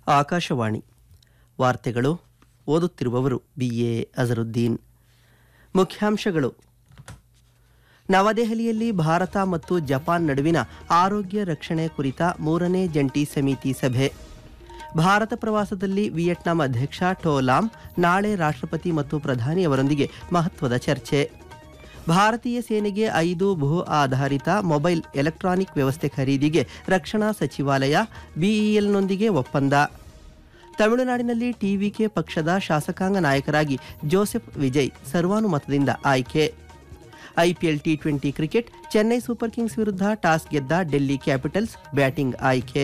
ಆಕಾಶವಾಣಿ ವಾರ್ತೆಗಳು ಓದುತ್ತಿರುವವರು B A Azharuddin ಮುಖ್ಯಾಂಶಗಳು ನವದೆಹಲಿಯಲ್ಲಿ ಭಾರತ ಮತ್ತು ಜಪಾನ್ ನಡುವಿನ ಆರೋಗ್ಯ ರಕ್ಷಣೆ ಕುರಿತ ಮೂರನೇ ಜಂಟಿ ಸಮಿತಿ ಸಭೆ ಭಾರತ ಪ್ರವಾಸದಲ್ಲಿ ವಿಯೆಟ್ನಾಂ ಅಧ್ಯಕ್ಷ ಟೋಲಾಮ್ ನಾಳೆ ರಾಷ್ಟ್ರಪತಿ ಮತ್ತು ಪ್ರಧಾನಿಯವರೊಂದಿಗೆ ಮಹತ್ವದ ಚರ್ಚೆ ಭಾರತೀಯ ಸೇನೆಗೆ ಐದು ಭೂ ಆಧಾರಿತ ಮೊಬೈಲ್ ಎಲೆಕ್ಟ್ರಾನಿಕ್ ವ್ಯವಸ್ಥೆ ಖರೀದಿಗೆ ರಕ್ಷಣಾ ಸಚಿವಾಲಯ ಬಿಇಎಲ್ನೊಂದಿಗೆ ಒಪ್ಪಂದ ತಮಿಳುನಾಡಿನಲ್ಲಿ ಟಿವಿಕೆ ಪಕ್ಷದ ಶಾಸಕಾಂಗ ನಾಯಕರಾಗಿ ಜೋಸೆಫ್ ವಿಜಯ್ ಸರ್ವಾನುಮತದಿಂದ ಆಯ್ಕೆ IPL T twenty cricket Chennai Super Kings ವಿರುದ್ಧ ಟಾಸ್ ಗೆದ್ದ ಡೆಲ್ಲಿ ಕ್ಯಾಪಿಟಲ್ಸ್ ಬ್ಯಾಟಿಂಗ್ ಆಯ್ಕೆ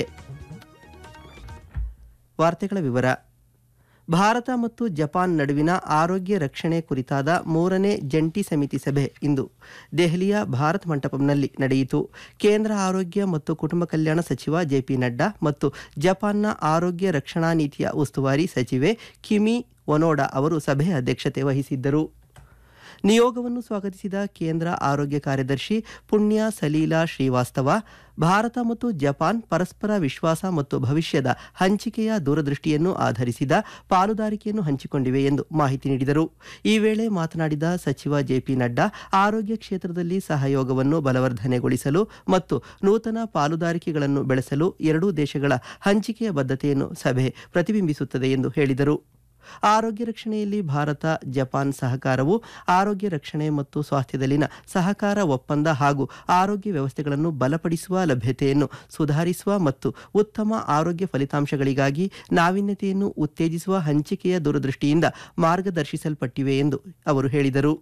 ವಾರ್ತೆಗಳ ವಿವರ ಭಾರತ ಮತ್ತು ಜಪಾನ್ ನಡುವಿನ ಆರೋಗ್ಯ ರಕ್ಷಣೆ ಕುರಿತಾದ ಮೂರನೇ ಜಂಟಿ ಸಮಿತಿ ಸಭೆ ಇಂದು ದೆಹಲಿಯ ಭಾರತ್ ಮಂಟಪಂನಲ್ಲಿ ನಡೆಯಿತು ಕೇಂದ್ರ ಆರೋಗ್ಯ ಮತ್ತು ಕುಟುಂಬ ಕಲ್ಯಾಣ ಸಚಿವ ಜೆಪಿ ನಡ್ಡಾ ಮತ್ತು ಜಪಾನ್ನ ಆರೋಗ್ಯ ರಕ್ಷಣಾ ನೀತಿಯ ಉಸ್ತುವಾರಿ ಸಚಿವೆ ಕಿಮಿ ಒನೋಡಾ ಅವರು ಸಭೆಯ ಅಧ್ಯಕ್ಷತೆ ವಹಿಸಿದ್ದರು ನಿಯೋಗವನ್ನು ಸ್ವಾಗತಿಸಿದ ಕೇಂದ್ರ ಆರೋಗ್ಯ ಕಾರ್ಯದರ್ಶಿ ಪುಣ್ಯ ಸಲೀಲಾ ಶ್ರೀವಾಸ್ತವ ಭಾರತ ಮತ್ತು ಜಪಾನ್ ಪರಸ್ಪರ ವಿಶ್ವಾಸ ಮತ್ತು ಭವಿಷ್ಯದ ಹಂಚಿಕೆಯ ದೂರದೃಷ್ಟಿಯನ್ನು ಆಧರಿಸಿದ ಪಾಲುದಾರಿಕೆಯನ್ನು ಹಂಚಿಕೊಂಡಿವೆ ಎಂದು ಮಾಹಿತಿ ನೀಡಿದರು ಈ ವೇಳೆ ಮಾತನಾಡಿದ ಸಚಿವ ಜೆಪಿ ನಡ್ಡಾ ಆರೋಗ್ಯ ಕ್ಷೇತ್ರದಲ್ಲಿ ಸಹಯೋಗವನ್ನು ಬಲವರ್ಧನೆಗೊಳಿಸಲು ಮತ್ತು ನೂತನ ಪಾಲುದಾರಿಕೆಗಳನ್ನು ಬೆಳೆಸಲು ಎರಡೂ ದೇಶಗಳ ಹಂಚಿಕೆಯ ಬದ್ಧತೆಯನ್ನು ಸಭೆ ಪ್ರತಿಬಿಂಬಿಸುತ್ತದೆ ಎಂದು ಹೇಳಿದರು ಆರೋಗ್ಯ ರಕ್ಷಣೆಯಲ್ಲಿ ಭಾರತ ಜಪಾನ್ ಸಹಕಾರವು ಆರೋಗ್ಯ ರಕ್ಷಣೆ ಮತ್ತು ಸ್ವಾಸ್ಥ್ಯದಲ್ಲಿನ ಸಹಕಾರ ಒಪ್ಪಂದ ಹಾಗೂ ಆರೋಗ್ಯ ವ್ಯವಸ್ಥೆಗಳನ್ನು ಬಲಪಡಿಸುವ ಲಭ್ಯತೆಯನ್ನು ಸುಧಾರಿಸುವ ಮತ್ತು ಉತ್ತಮ ಆರೋಗ್ಯ ಫಲಿತಾಂಶಗಳಿಗಾಗಿ ನಾವೀನ್ಯತೆಯನ್ನು ಉತ್ತೇಜಿಸುವ ಹಂಚಿಕೆಯ ದೂರದೃಷ್ಟಿಯಿಂದ ಮಾರ್ಗದರ್ಶಿಸಲ್ಪಟ್ಟಿವೆ ಎಂದು ಅವರು ಹೇಳಿದರು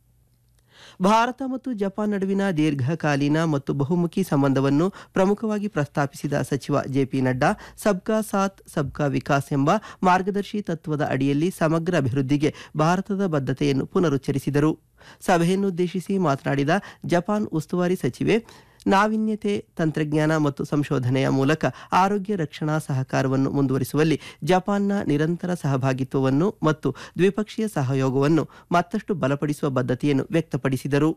ಭಾರತ ಮತ್ತು ಜಪಾನ್ ನಡುವಿನ ದೀರ್ಘಕಾಲೀನ ಮತ್ತು ಬಹುಮುಖಿ ಸಂಬಂಧವನ್ನು ಪ್ರಮುಖವಾಗಿ ಪ್ರಸ್ತಾಪಿಸಿದ ಸಚಿವ ಜೆಪಿ ನಡ್ಡಾ ಸಬ್ಕಾ ಸಾಥ್ ಸಬ್ಕಾ ವಿಕಾಸ್ ಎಂಬ ಮಾರ್ಗದರ್ಶಿ ತತ್ವದ ಅಡಿಯಲ್ಲಿ ಸಮಗ್ರ ಅಭಿವೃದ್ಧಿಗೆ ಭಾರತದ ಬದ್ಧತೆಯನ್ನು ಪುನರುಚ್ಚರಿಸಿದರು ಸಭೆಯನ್ನುದ್ದೇಶಿಸಿ ಮಾತನಾಡಿದ ಜಪಾನ್ ಉಸ್ತುವಾರಿ ಸಚಿವೆ ನಾವೀನ್ಯತೆ ತಂತ್ರಜ್ಞಾನ ಮತ್ತು ಸಂಶೋಧನೆಯ ಮೂಲಕ ಆರೋಗ್ಯ ರಕ್ಷಣಾ ಸಹಕಾರವನ್ನು ಮುಂದುವರಿಸುವಲ್ಲಿ ಜಪಾನ್ನ ನಿರಂತರ ಸಹಭಾಗಿತ್ವವನ್ನು ಮತ್ತು ದ್ವಿಪಕ್ಷೀಯ ಸಹಯೋಗವನ್ನು ಮತ್ತಷ್ಟು ಬಲಪಡಿಸುವ ಬದ್ಧತೆಯನ್ನು ವ್ಯಕ್ತಪಡಿಸಿದರು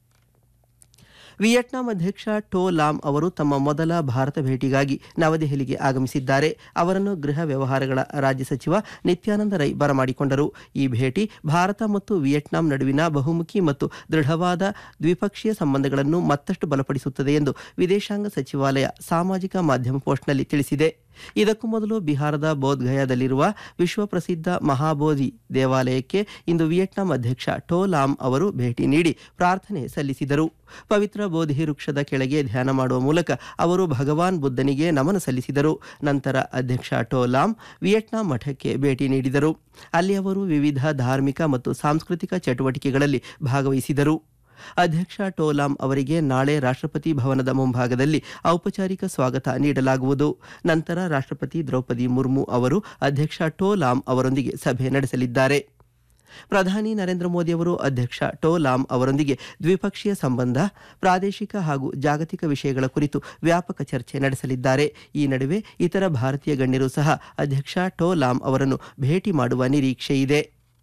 ವಿಯೆಟ್ನಾಂ ಅಧ್ಯಕ್ಷ ಟೋ ಲಾಮ್ ಅವರು ತಮ್ಮ ಮೊದಲ ಭಾರತ ಭೇಟಿಗಾಗಿ ನವದೆಹಲಿಗೆ ಆಗಮಿಸಿದ್ದಾರೆ ಅವರನ್ನು ಗೃಹ ವ್ಯವಹಾರಗಳ ರಾಜ್ಯ ಸಚಿವ ನಿತ್ಯಾನಂದ ರೈ ಬರಮಾಡಿಕೊಂಡರು ಈ ಭೇಟಿ ಭಾರತ ಮತ್ತು ವಿಯೆಟ್ನಾಂ ನಡುವಿನ ಬಹುಮುಖಿ ಮತ್ತು ದೃಢವಾದ ದ್ವಿಪಕ್ಷೀಯ ಸಂಬಂಧಗಳನ್ನು ಮತ್ತಷ್ಟು ಬಲಪಡಿಸುತ್ತದೆ ಎಂದು ವಿದೇಶಾಂಗ ಸಚಿವಾಲಯ ಸಾಮಾಜಿಕ ಮಾಧ್ಯಮ ಪೋಸ್ಟ್ನಲ್ಲಿ ತಿಳಿಸಿದೆ ಇದಕ್ಕೂ ಮೊದಲು ಬಿಹಾರದ ಬೋಧ್ಗಯಾದಲ್ಲಿರುವ ವಿಶ್ವಪ್ರಸಿದ್ಧ ಮಹಾಬೋಧಿ ದೇವಾಲಯಕ್ಕೆ ಇಂದು ವಿಯೆಟ್ನಾಂ ಅಧ್ಯಕ್ಷ ಟೋ ಲಾಮ್ ಅವರು ಭೇಟಿ ನೀಡಿ ಪ್ರಾರ್ಥನೆ ಸಲ್ಲಿಸಿದರು ಪವಿತ್ರ ಬೋಧಿ ವೃಕ್ಷದ ಕೆಳಗೆ ಧ್ಯಾನ ಮಾಡುವ ಮೂಲಕ ಅವರು ಭಗವಾನ್ ಬುದ್ಧನಿಗೆ ನಮನ ಸಲ್ಲಿಸಿದರು ನಂತರ ಅಧ್ಯಕ್ಷ ಟೋ ಲಾಮ್ ವಿಯೆಟ್ನಾಂ ಮಠಕ್ಕೆ ಭೇಟಿ ನೀಡಿದರು ಅಲ್ಲಿ ಅವರು ವಿವಿಧ ಧಾರ್ಮಿಕ ಮತ್ತು ಸಾಂಸ್ಕೃತಿಕ ಚಟುವಟಿಕೆಗಳಲ್ಲಿ ಭಾಗವಹಿಸಿದರು ಅಧ್ಯಕ್ಷ ಟೋಲಾಮ್ ಅವರಿಗೆ ನಾಳೆ ರಾಷ್ಟ್ರಪತಿ ಭವನದ ಮುಂಭಾಗದಲ್ಲಿ ಔಪಚಾರಿಕ ಸ್ವಾಗತ ನೀಡಲಾಗುವುದು ನಂತರ ರಾಷ್ಟ್ರಪತಿ ದ್ರೌಪದಿ ಮುರ್ಮು ಅವರು ಅಧ್ಯಕ್ಷ ಟೋಲಾಮ್ ಅವರೊಂದಿಗೆ ಸಭೆ ನಡೆಸಲಿದ್ದಾರೆ ಪ್ರಧಾನಿ ನರೇಂದ್ರ ಮೋದಿ ಅವರು ಅಧ್ಯಕ್ಷ ಟೋ ಲಾಮ್ ಅವರೊಂದಿಗೆ ದ್ವಿಪಕ್ಷೀಯ ಸಂಬಂಧ ಪ್ರಾದೇಶಿಕ ಹಾಗೂ ಜಾಗತಿಕ ವಿಷಯಗಳ ಕುರಿತು ವ್ಯಾಪಕ ಚರ್ಚೆ ನಡೆಸಲಿದ್ದಾರೆ ಈ ನಡುವೆ ಇತರ ಭಾರತೀಯ ಗಣ್ಯರು ಸಹ ಅಧ್ಯಕ್ಷ ಟೋ ಲಾಮ್ ಅವರನ್ನು ಭೇಟಿ ಮಾಡುವ ನಿರೀಕ್ಷೆಯಿದೆ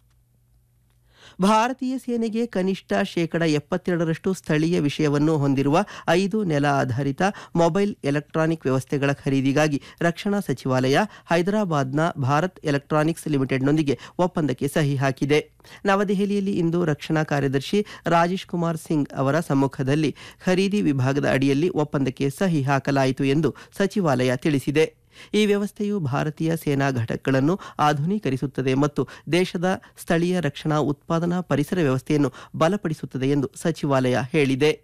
ಭಾರತೀಯ ಸೇನೆಗೆ ಕನಿಷ್ಠ ಶೇಕಡ ಎಪ್ಪತ್ತೆರಡರಷ್ಟು ಸ್ಥಳೀಯ ವಿಷಯವನ್ನು ಹೊಂದಿರುವ ಐದು ನೆಲ ಆಧಾರಿತ ಮೊಬೈಲ್ ಎಲೆಕ್ಟ್ರಾನಿಕ್ ವ್ಯವಸ್ಥೆಗಳ ಖರೀದಿಗಾಗಿ ರಕ್ಷಣಾ ಸಚಿವಾಲಯ ಹೈದರಾಬಾದ್ನ ಭಾರತ್ ಎಲೆಕ್ಟ್ರಾನಿಕ್ಸ್ ಲಿಮಿಟೆಡ್ನೊಂದಿಗೆ ಒಪ್ಪಂದಕ್ಕೆ ಸಹಿ ಹಾಕಿದೆ ನವದೆಹಲಿಯಲ್ಲಿ ಇಂದು ರಕ್ಷಣಾ ಕಾರ್ಯದರ್ಶಿ ರಾಜೇಶ್ ಕುಮಾರ್ ಸಿಂಗ್ ಅವರ ಸಮ್ಮುಖದಲ್ಲಿ ಖರೀದಿ ವಿಭಾಗದ ಅಡಿಯಲ್ಲಿ ಒಪ್ಪಂದಕ್ಕೆ ಸಹಿ ಹಾಕಲಾಯಿತು ಎಂದು ಸಚಿವಾಲಯ ತಿಳಿಸಿದೆ ಈ ವ್ಯವಸ್ಥೆಯು ಭಾರತೀಯ ಸೇನಾ ಘಟಕಗಳನ್ನು ಆಧುನೀಕರಿಸುತ್ತದೆ ಮತ್ತು ದೇಶದ ಸ್ಥಳೀಯ ರಕ್ಷಣಾ ಉತ್ಪಾದನಾ ಪರಿಸರ ವ್ಯವಸ್ಥೆಯನ್ನು ಬಲಪಡಿಸುತ್ತದೆ ಎಂದು ಸಚಿವಾಲಯ ಹೇಳಿದೆ